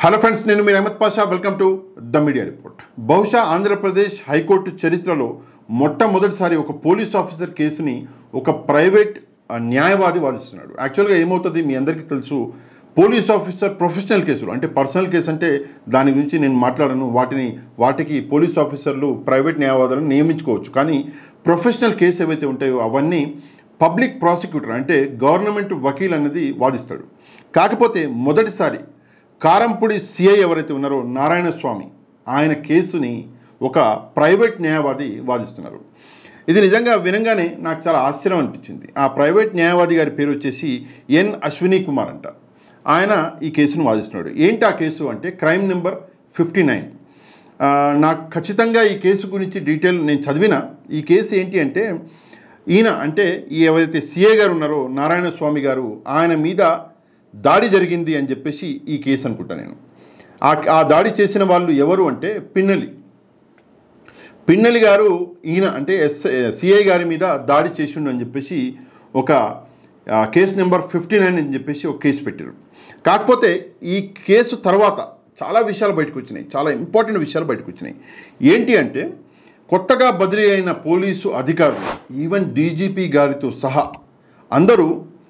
hello friends నేను మీ Ahmed Pasha welcome to the media report బహుశా ఆంధ్రప్రదేశ్ హైకోర్టు చరిత్రలో మొట్టమొదటిసారి ఒక పోలీస్ ఆఫీసర్ కేసుని ఒక ప్రైవేట్ ఆ, న్యాయవాది వాదిస్తున్నాడు యాక్చువల్గా ఏమవుతుంది మీ అందరికీ తెలుసు పోలీస్ ఆఫీసర్ ప్రొఫెషనల్ కేసులు అంటే పర్సనల్ కేసు అంటే దాని గురించి నేను మాట్లాడను వాటిని వాటికి పోలీస్ ఆఫీసర్లు ప్రైవేట్ న్యాయవాదులను నియమించుకోవచ్చు కానీ ప్రొఫెషనల్ కేసు ఏవైతే ఉంటాయో అవన్నీ పబ్లిక్ ప్రాసిక్యూటర్ అంటే గవర్నమెంట్ వకీల్ అనేది వాదిస్తాడు కాకపోతే మొదటిసారి కారంపూడి సిఐ ఎవరైతే ఉన్నారో నారాయణ స్వామి ఆయన కేసుని ఒక ప్రైవేట్ న్యాయవాది వాదిస్తున్నారు ఇది నిజంగా వినంగానే నాకు చాలా ఆశ్చర్యం అనిపించింది ఆ ప్రైవేట్ న్యాయవాది గారి పేరు వచ్చేసి ఎన్ అశ్విని కుమార్ అంట ఆయన ఈ కేసును వాదిస్తున్నాడు ఏంటి ఆ కేసు అంటే క్రైమ్ నెంబర్ ఫిఫ్టీ నైన్ నాకు ఖచ్చితంగా ఈ కేసు గురించి డీటెయిల్ నేను చదివిన ఈ కేసు ఏంటి అంటే ఈయన అంటే ఈ ఎవరైతే సిఏ గారు ఉన్నారో నారాయణ స్వామి గారు ఆయన మీద దాడి జరిగింది అని చెప్పేసి ఈ కేసు అనుకుంటా నేను ఆ ఆ దాడి చేసిన వాళ్ళు ఎవరు అంటే పిన్నెలి పిన్నెలి గారు ఈయన అంటే ఎస్ సిఐ గారి మీద దాడి చేసిండు అని చెప్పేసి ఒక ఆ, కేసు నెంబర్ ఫిఫ్టీ నైన్ అని చెప్పేసి ఒక కేసు పెట్టారు కాకపోతే ఈ కేసు తర్వాత చాలా విషయాలు బయటకు వచ్చినాయి చాలా ఇంపార్టెంట్ విషయాలు బయటకు వచ్చినాయి ఏంటి అంటే కొత్తగా బదిలీ అయిన పోలీసు అధికారులు ఈవెన్ డీజీపీ గారితో సహా అందరూ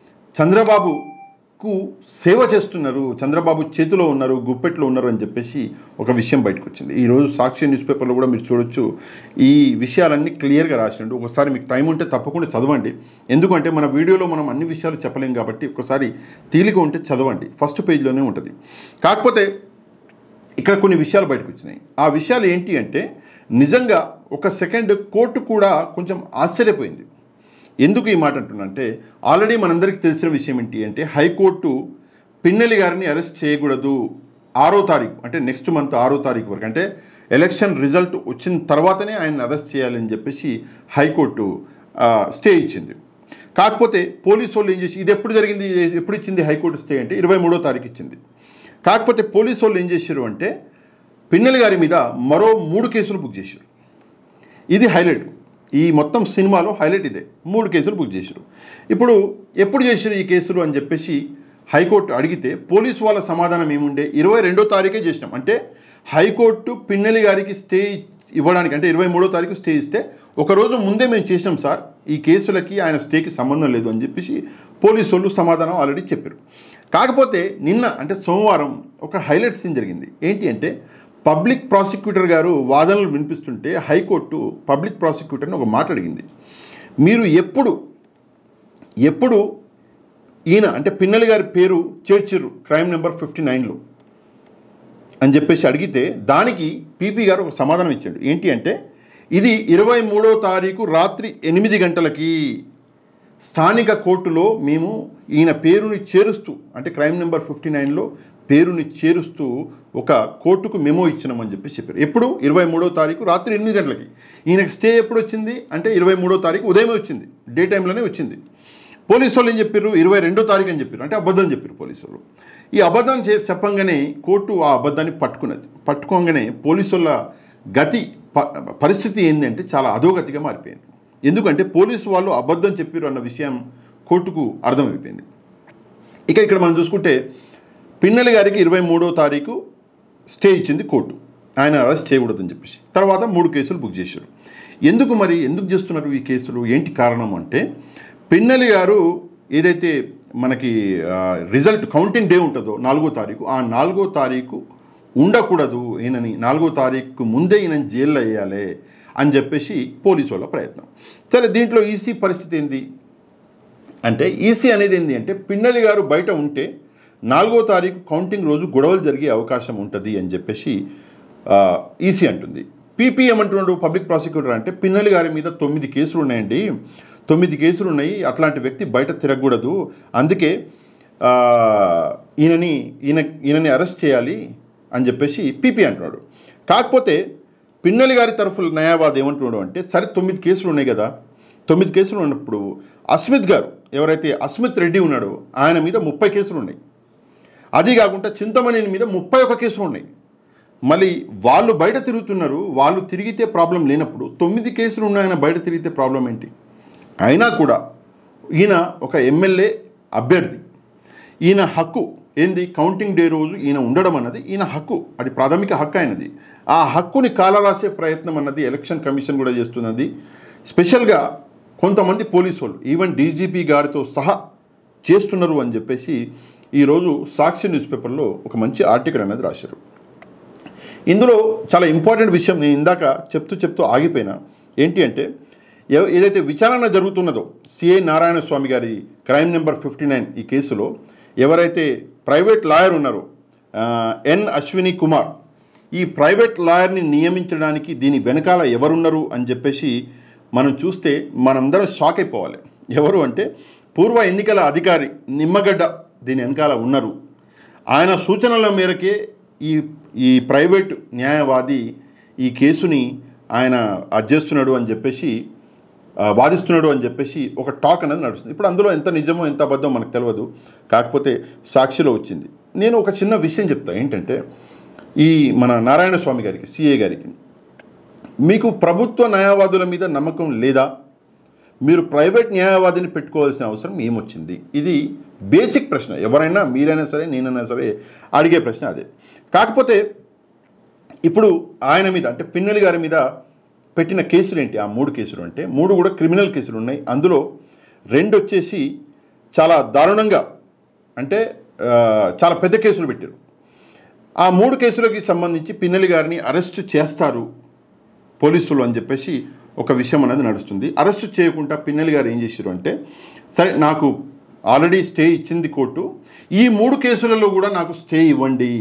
చంద్రబాబుకు సేవ చేస్తున్నారు చంద్రబాబు చేతిలో ఉన్నారు గుప్పెట్లో ఉన్నారు అని చెప్పేసి ఒక విషయం బయటకు వచ్చింది ఈరోజు సాక్షి న్యూస్ పేపర్లో కూడా మీరు చూడొచ్చు ఈ విషయాలన్నీ క్లియర్గా రాసినట్టు ఒకసారి మీకు టైం ఉంటే తప్పకుండా చదవండి ఎందుకంటే మన వీడియోలో మనం అన్ని విషయాలు చెప్పలేం కాబట్టి ఒకసారి తీలిక ఉంటే చదవండి ఫస్ట్ పేజ్లోనే ఉంటుంది కాకపోతే ఇక్కడ కొన్ని విషయాలు బయటకు వచ్చినాయి ఆ విషయాలు ఏంటి అంటే నిజంగా ఒక సెకండ్ కోర్టు కూడా కొంచెం ఆశ్చర్యపోయింది ఎందుకు ఈ మాట అంటున్నంటే ఆల్రెడీ మనందరికీ తెలిసిన విషయం ఏంటి అంటే హైకోర్టు పిన్నెలి గారిని అరెస్ట్ చేయకూడదు ఆరో తారీఖు అంటే నెక్స్ట్ మంత్ ఆరో తారీఖు వరకు అంటే ఎలక్షన్ రిజల్ట్ వచ్చిన తర్వాతనే ఆయన అరెస్ట్ చేయాలని చెప్పేసి హైకోర్టు ఆ, స్టే ఇచ్చింది కాకపోతే పోలీసు వాళ్ళు ఏం చేసి ఇది ఎప్పుడు జరిగింది ఎప్పుడు ఇచ్చింది హైకోర్టు స్టే అంటే ఇరవై మూడో తారీఖు ఇచ్చింది కాకపోతే పోలీసు వాళ్ళు ఏం చేశారు అంటే పిన్నెల గారి మీద మరో మూడు కేసులు బుక్ చేశారు ఇది హైలైట్ ఈ మొత్తం సినిమాలో హైలైట్ ఇదే మూడు కేసులు బుక్ చేశారు ఇప్పుడు ఎప్పుడు చేశారు ఈ కేసులు అని చెప్పేసి హైకోర్టు అడిగితే పోలీసు వాళ్ళ సమాధానం ఏముండే ఇరవై రెండో తారీఖే చేసినాం అంటే హైకోర్టు పిన్నెలి గారికి స్టే ఇవ్వడానికి అంటే ఇరవై మూడో తారీఖు స్టే ఇస్తే ఒక రోజు ముందే మేము చేసినాం సార్ ఈ కేసులకి ఆయన స్టేకి సంబంధం లేదు అని చెప్పేసి పోలీసు వాళ్ళు సమాధానం ఆల్రెడీ చెప్పారు కాకపోతే నిన్న అంటే సోమవారం ఒక హైలైట్ సీన్ జరిగింది ఏంటి అంటే పబ్లిక్ ప్రాసిక్యూటర్ గారు వాదనలు వినిపిస్తుంటే హైకోర్టు పబ్లిక్ ప్రాసిక్యూటర్ని ఒక మాట అడిగింది మీరు ఎప్పుడు ఎప్పుడు ఈయన అంటే పిన్నెల గారి పేరు చేర్చిర్రు క్రైమ్ నెంబర్ ఫిఫ్టీ నైన్లో అని చెప్పేసి అడిగితే దానికి పీపీ గారు ఒక సమాధానం ఇచ్చాడు ఏంటి అంటే ఇది ఇరవై మూడో తారీఖు రాత్రి ఎనిమిది గంటలకి స్థానిక కోర్టులో మేము ఈయన పేరుని చేరుస్తూ అంటే క్రైమ్ నెంబర్ ఫిఫ్టీ నైన్లో పేరుని చేరుస్తూ ఒక కోర్టుకు మెమో ఇచ్చినామని చెప్పి చెప్పారు ఎప్పుడు ఇరవై మూడో తారీఖు రాత్రి ఎనిమిది గంటలకి ఈయనకి స్టే ఎప్పుడు వచ్చింది అంటే ఇరవై మూడో తారీఖు ఉదయమే వచ్చింది డే టైంలోనే వచ్చింది పోలీసు వాళ్ళు ఏం చెప్పారు ఇరవై రెండో తారీఖు అని చెప్పారు అంటే అబద్ధం చెప్పారు పోలీసు వాళ్ళు ఈ అబద్ధం చె చెప్పంగానే కోర్టు ఆ అబద్ధాన్ని పట్టుకున్నది పట్టుకోగానే పోలీసు వాళ్ళ గతి ప పరిస్థితి ఏంటంటే చాలా అధోగతిగా మారిపోయింది ఎందుకంటే పోలీసు వాళ్ళు అబద్ధం చెప్పారు అన్న విషయం కోర్టుకు అర్థమైపోయింది ఇక ఇక్కడ మనం చూసుకుంటే పిన్నెల గారికి ఇరవై మూడో తారీఖు స్టే ఇచ్చింది కోర్టు ఆయన అరెస్ట్ చేయకూడదని చెప్పేసి తర్వాత మూడు కేసులు బుక్ చేశారు ఎందుకు మరి ఎందుకు చేస్తున్నారు ఈ కేసులు ఏంటి కారణం అంటే పిన్నెలి గారు ఏదైతే మనకి ఆ, రిజల్ట్ కౌంటింగ్ డే ఉంటుందో నాలుగో తారీఖు ఆ నాలుగో తారీఖు ఉండకూడదు ఈయనని నాలుగో తారీఖు ముందే ఈయన జైల్లో వేయాలి అని చెప్పేసి పోలీసు వాళ్ళ ప్రయత్నం సరే దీంట్లో ఈసీ పరిస్థితి ఏంది అంటే ఈసీ అనేది ఏంటి అంటే పిన్నెలి గారు బయట ఉంటే నాలుగో తారీఖు కౌంటింగ్ రోజు గొడవలు జరిగే అవకాశం ఉంటుంది అని చెప్పేసి ఆ, ఈసీ అంటుంది పీపీ ఏమంటున్నాడు పబ్లిక్ ప్రాసిక్యూటర్ అంటే పిన్నెలి గారి మీద తొమ్మిది కేసులు ఉన్నాయండి తొమ్మిది కేసులు ఉన్నాయి అట్లాంటి వ్యక్తి బయట తిరగకూడదు అందుకే ఆ, ఈయనని ఈయన ఈయనని అరెస్ట్ చేయాలి అని చెప్పేసి పీపీ అంటున్నాడు కాకపోతే పిన్నెలి గారి తరఫు న్యాయవాది ఏమంటున్నాడు అంటే సరే తొమ్మిది కేసులు ఉన్నాయి కదా తొమ్మిది కేసులు ఉన్నప్పుడు అస్మిత్ గారు ఎవరైతే అస్మిత్ రెడ్డి ఉన్నాడో ఆయన మీద ముప్పై కేసులు ఉన్నాయి అది కాకుండా చింతమణి మీద ముప్పై ఒక కేసులు ఉన్నాయి మళ్ళీ వాళ్ళు బయట తిరుగుతున్నారు వాళ్ళు తిరిగితే ప్రాబ్లం లేనప్పుడు తొమ్మిది కేసులు ఉన్నాయని బయట తిరిగితే ప్రాబ్లం ఏంటి అయినా కూడా ఈయన ఒక ఎమ్మెల్యే అభ్యర్థి ఈయన హక్కు ఏంది కౌంటింగ్ డే రోజు ఈయన ఉండడం అన్నది ఈయన హక్కు అది ప్రాథమిక హక్కు అయినది ఆ హక్కుని కాలరాసే ప్రయత్నం అన్నది ఎలక్షన్ కమిషన్ కూడా చేస్తున్నది స్పెషల్గా కొంతమంది పోలీసు వాళ్ళు ఈవెన్ డీజీపీ గారితో సహా చేస్తున్నారు అని చెప్పేసి ఈరోజు సాక్షి న్యూస్ పేపర్లో ఒక మంచి ఆర్టికల్ అనేది రాశారు ఇందులో చాలా ఇంపార్టెంట్ విషయం నేను ఇందాక చెప్తూ చెప్తూ ఆగిపోయినా ఏంటి అంటే ఎవ- ఏదైతే విచారణ జరుగుతున్నదో సిఐ నారాయణ స్వామి గారి క్రైమ్ నెంబర్ ఫిఫ్టీ నైన్ ఈ కేసులో ఎవరైతే ప్రైవేట్ లాయర్ ఉన్నారో ఆ, ఎన్ అశ్విని కుమార్ ఈ ప్రైవేట్ లాయర్ని నియమించడానికి దీని వెనకాల ఎవరున్నారు అని చెప్పేసి మనం చూస్తే మనందరం షాక్ అయిపోవాలి ఎవరు అంటే పూర్వ ఎన్నికల అధికారి నిమ్మగడ్డ దీని వెనకాల ఉన్నారు ఆయన సూచనల మేరకే ఈ ఈ ప్రైవేట్ న్యాయవాది ఈ కేసుని ఆయన అది చేస్తున్నాడు అని చెప్పేసి ఆ, వాదిస్తున్నాడు అని చెప్పేసి ఒక టాక్ అనేది నడుస్తుంది ఇప్పుడు అందులో ఎంత నిజమో ఎంత అబద్ధం మనకు తెలియదు కాకపోతే సాక్షిలో వచ్చింది నేను ఒక చిన్న విషయం చెప్తా ఏంటంటే ఈ మన నారాయణ స్వామి గారికి సిఏ గారికి మీకు ప్రభుత్వ న్యాయవాదుల మీద నమ్మకం లేదా మీరు ప్రైవేట్ న్యాయవాదిని పెట్టుకోవాల్సిన అవసరం ఏమొచ్చింది ఇది బేసిక్ ప్రశ్న ఎవరైనా మీరైనా సరే నేనైనా సరే అడిగే ప్రశ్న అదే కాకపోతే ఇప్పుడు ఆయన మీద అంటే పిన్నెలి గారి మీద పెట్టిన కేసులు ఏంటి ఆ మూడు కేసులు అంటే మూడు కూడా క్రిమినల్ కేసులు ఉన్నాయి అందులో రెండు వచ్చేసి చాలా దారుణంగా అంటే ఆ, చాలా పెద్ద కేసులు పెట్టారు ఆ మూడు కేసులకి సంబంధించి పిన్నెలి గారిని అరెస్ట్ చేస్తారు పోలీసులు అని చెప్పేసి ఒక విషయం అనేది నడుస్తుంది అరెస్ట్ చేయకుండా పిన్నెలి గారు ఏం చేశారు అంటే సరే నాకు ఆల్రెడీ స్టే ఇచ్చింది కోర్టు ఈ మూడు కేసులలో కూడా నాకు స్టే ఇవ్వండి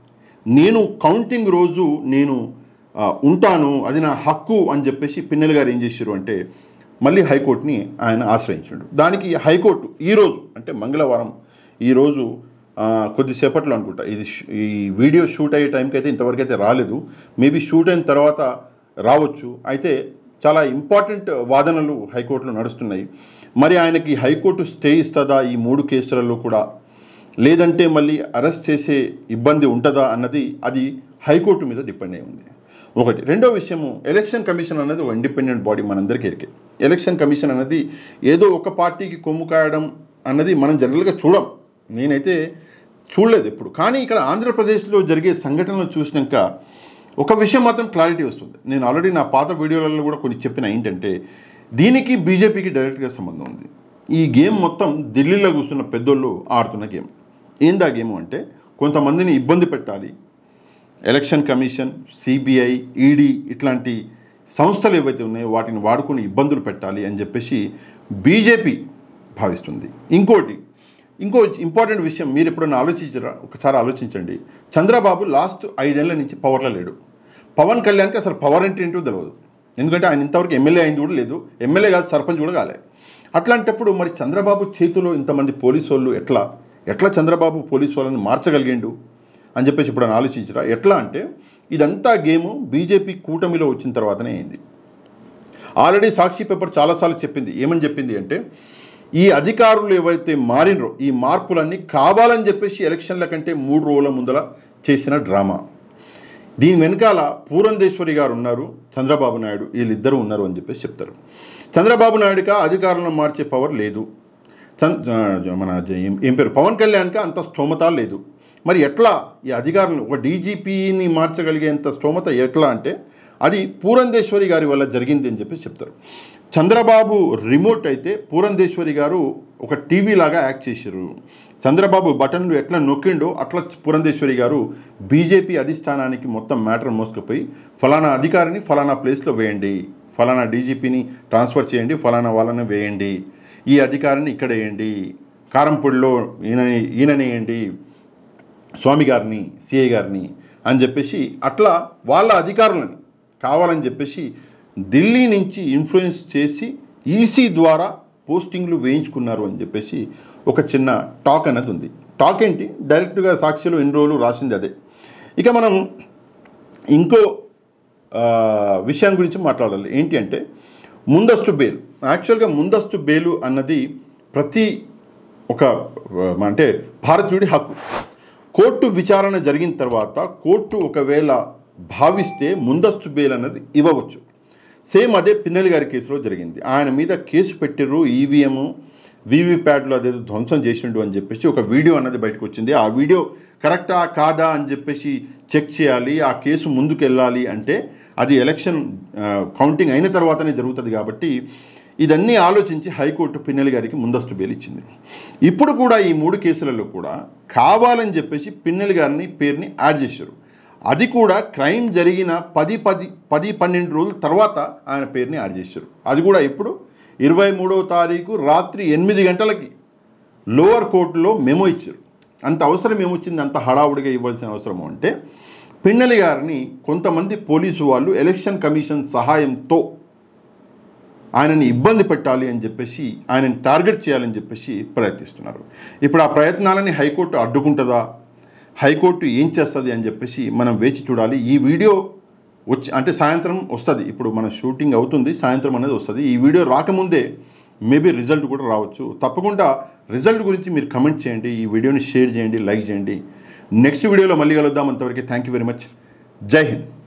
నేను కౌంటింగ్ రోజు నేను ఆ, ఉంటాను అది నా హక్కు అని చెప్పేసి పిన్నెలి గారు ఏం చేశారు అంటే మళ్ళీ హైకోర్టుని ఆయన ఆశ్రయించాడు దానికి హైకోర్టు ఈరోజు అంటే మంగళవారం ఈరోజు ఆ, కొద్దిసేపట్లో అనుకుంటా ఇది షూ- ఈ వీడియో షూట్ అయ్యే టైంకి అయితే ఇంతవరకు అయితే రాలేదు మేబీ షూట్ అయిన తర్వాత రావచ్చు అయితే చాలా ఇంపార్టెంట్ వాదనలు హైకోర్టులో నడుస్తున్నాయి మరి ఆయనకి హైకోర్టు స్టే ఇస్తుందా ఈ మూడు కేసులలో కూడా లేదంటే మళ్ళీ అరెస్ట్ చేసే ఇబ్బంది ఉంటుందా అన్నది అది హైకోర్టు మీద డిపెండ్ అయి ఉంది ఒకటి రెండో విషయము ఎలక్షన్ కమిషన్ అనేది ఒక ఇండిపెండెంట్ బాడీ మనందరికీ ఎరికే ఎలక్షన్ కమిషన్ అనేది ఏదో ఒక పార్టీకి కొమ్ము కాయడం అన్నది మనం జనరల్గా చూడం నేనైతే చూడలేదు ఎప్పుడు కానీ ఇక్కడ ఆంధ్రప్రదేశ్లో జరిగే సంఘటనలు చూసినాక ఒక విషయం మాత్రం క్లారిటీ వస్తుంది నేను ఆల్రెడీ నా పాత వీడియోలలో కూడా కొన్ని చెప్పిన ఏంటంటే దీనికి బీజేపీకి డైరెక్ట్గా సంబంధం ఉంది ఈ గేమ్ మొత్తం ఢిల్లీలో కూర్చున్న పెద్దోళ్ళు ఆడుతున్న గేమ్ ఏందా గేమ్ అంటే కొంతమందిని ఇబ్బంది పెట్టాలి ఎలక్షన్ కమిషన్ సిబిఐ ఈడీ ఇట్లాంటి సంస్థలు ఏవైతే ఉన్నాయో వాటిని వాడుకొని ఇబ్బందులు పెట్టాలి అని చెప్పేసి బీజేపీ భావిస్తుంది ఇంకోటి ఇంకో ఇంపార్టెంట్ విషయం మీరు ఎప్పుడైనా ఆలోచించరా ఒకసారి ఆలోచించండి చంద్రబాబు లాస్ట్ ఐదేళ్ల నుంచి పవర్లో లేడు పవన్ కళ్యాణ్కి అసలు పవర్ అంటే ఏంటో తెలియదు ఎందుకంటే ఆయన ఇంతవరకు ఎమ్మెల్యే అయింది కూడా లేదు ఎమ్మెల్యే కాదు సర్పంచ్ కూడా కాలే అట్లాంటప్పుడు మరి చంద్రబాబు చేతిలో ఇంతమంది పోలీసు వాళ్ళు ఎట్లా ఎట్లా చంద్రబాబు పోలీసు వాళ్ళని మార్చగలిగిండు అని చెప్పేసి ఇప్పుడు ఆలోచించరా ఎట్లా అంటే ఇదంతా గేము బీజేపీ కూటమిలో వచ్చిన తర్వాతనే అయింది ఆల్రెడీ సాక్షి పేపర్ చాలాసార్లు చెప్పింది ఏమని చెప్పింది అంటే ఈ అధికారులు ఏవైతే మారినరో ఈ మార్పులన్నీ కావాలని చెప్పేసి ఎలక్షన్ల కంటే మూడు రోజుల ముందల చేసిన డ్రామా దీని వెనకాల పూరంధేశ్వరి గారు ఉన్నారు చంద్రబాబు నాయుడు వీళ్ళిద్దరూ ఉన్నారు అని చెప్పేసి చెప్తారు చంద్రబాబు నాయుడుగా అధికారులను మార్చే పవర్ లేదు చంద్ ఆ, మన జ- ఏం- ఏం పేరు పవన్ కళ్యాణ్కి అంత స్తోమత లేదు మరి ఎట్లా ఈ అధికారులను ఒక డీజీపీని మార్చగలిగేంత స్తోమత ఎట్లా అంటే అది పూరంధేశ్వరి గారి వల్ల జరిగింది అని చెప్పేసి చెప్తారు చంద్రబాబు రిమోట్ అయితే పూరంధేశ్వరి గారు ఒక టీవీ లాగా యాక్ట్ చేశారు చంద్రబాబు బటన్లు ఎట్లా నొక్కిండో అట్లా పురంధేశ్వరి గారు బీజేపీ అధిష్టానానికి మొత్తం మ్యాటర్ మోసుకుపోయి ఫలానా అధికారిని ఫలానా ప్లేస్లో వేయండి ఫలానా డీజీపీని ట్రాన్స్ఫర్ చేయండి ఫలానా వాళ్ళని వేయండి ఈ అధికారిని ఇక్కడ వేయండి కారంపొడిలో ఈయన ఈయనని వేయండి స్వామి గారిని సిఐ గారిని అని చెప్పేసి అట్లా వాళ్ళ అధికారులని కావాలని చెప్పేసి ఢిల్లీ నుంచి ఇన్ఫ్లుయెన్స్ చేసి ఈసీ ద్వారా పోస్టింగ్లు వేయించుకున్నారు అని చెప్పేసి ఒక చిన్న టాక్ అనేది ఉంది టాక్ ఏంటి డైరెక్ట్గా సాక్షిలో ఎన్ని రోజులు రాసింది అదే ఇక మనం ఇంకో ఆ, విషయం గురించి మాట్లాడాలి ఏంటి అంటే ముందస్తు బెయిల్ యాక్చువల్గా ముందస్తు బెయిలు అన్నది ప్రతి ఒక ఆ, అంటే భారతీయుడి హక్కు కోర్టు విచారణ జరిగిన తర్వాత కోర్టు ఒకవేళ భావిస్తే ముందస్తు బెయిల్ అన్నది ఇవ్వవచ్చు సేమ్ అదే పిన్నెల్ గారి కేసులో జరిగింది ఆయన మీద కేసు పెట్టిర్రు ఈవీఎం వీవీప్యాట్లో అదేదో ధ్వంసం చేసిండు అని చెప్పేసి ఒక వీడియో అన్నది బయటకు వచ్చింది ఆ వీడియో కరెక్టా కాదా అని చెప్పేసి చెక్ చేయాలి ఆ కేసు ముందుకు వెళ్ళాలి అంటే అది ఎలక్షన్ ఆ, కౌంటింగ్ అయిన తర్వాతనే జరుగుతుంది కాబట్టి ఇదన్నీ ఆలోచించి హైకోర్టు పిన్నెలి గారికి ముందస్తు బెయిల్ ఇచ్చింది ఇప్పుడు కూడా ఈ మూడు కేసులలో కూడా కావాలని చెప్పేసి పిన్నెలి గారిని పేరుని యాడ్ చేశారు అది కూడా క్రైమ్ జరిగిన పది పది పది పన్నెండు రోజుల తర్వాత ఆయన పేరుని యాడ్ చేశారు అది కూడా ఇప్పుడు ఇరవై మూడవ తారీఖు రాత్రి ఎనిమిది గంటలకి లోవర్ కోర్టులో మెమో ఇచ్చారు అంత అవసరం ఏమొచ్చింది అంత హడావుడిగా ఇవ్వాల్సిన అవసరం అంటే పిన్నెలి గారిని కొంతమంది పోలీసు వాళ్ళు ఎలక్షన్ కమిషన్ సహాయంతో ఆయనని ఇబ్బంది పెట్టాలి అని చెప్పేసి ఆయనని టార్గెట్ చేయాలని చెప్పేసి ప్రయత్నిస్తున్నారు ఇప్పుడు ఆ ప్రయత్నాలని హైకోర్టు అడ్డుకుంటుందా హైకోర్టు ఏం చేస్తుంది అని చెప్పేసి మనం వేచి చూడాలి ఈ వీడియో వచ్చి అంటే సాయంత్రం వస్తుంది ఇప్పుడు మన షూటింగ్ అవుతుంది సాయంత్రం అనేది వస్తుంది ఈ వీడియో రాకముందే మేబీ రిజల్ట్ కూడా రావచ్చు తప్పకుండా రిజల్ట్ గురించి మీరు కమెంట్ చేయండి ఈ వీడియోని షేర్ చేయండి లైక్ చేయండి నెక్స్ట్ వీడియోలో మళ్ళీ కలుద్దాం అంతవరకు థ్యాంక్ యూ వెరీ మచ్ జై హింద్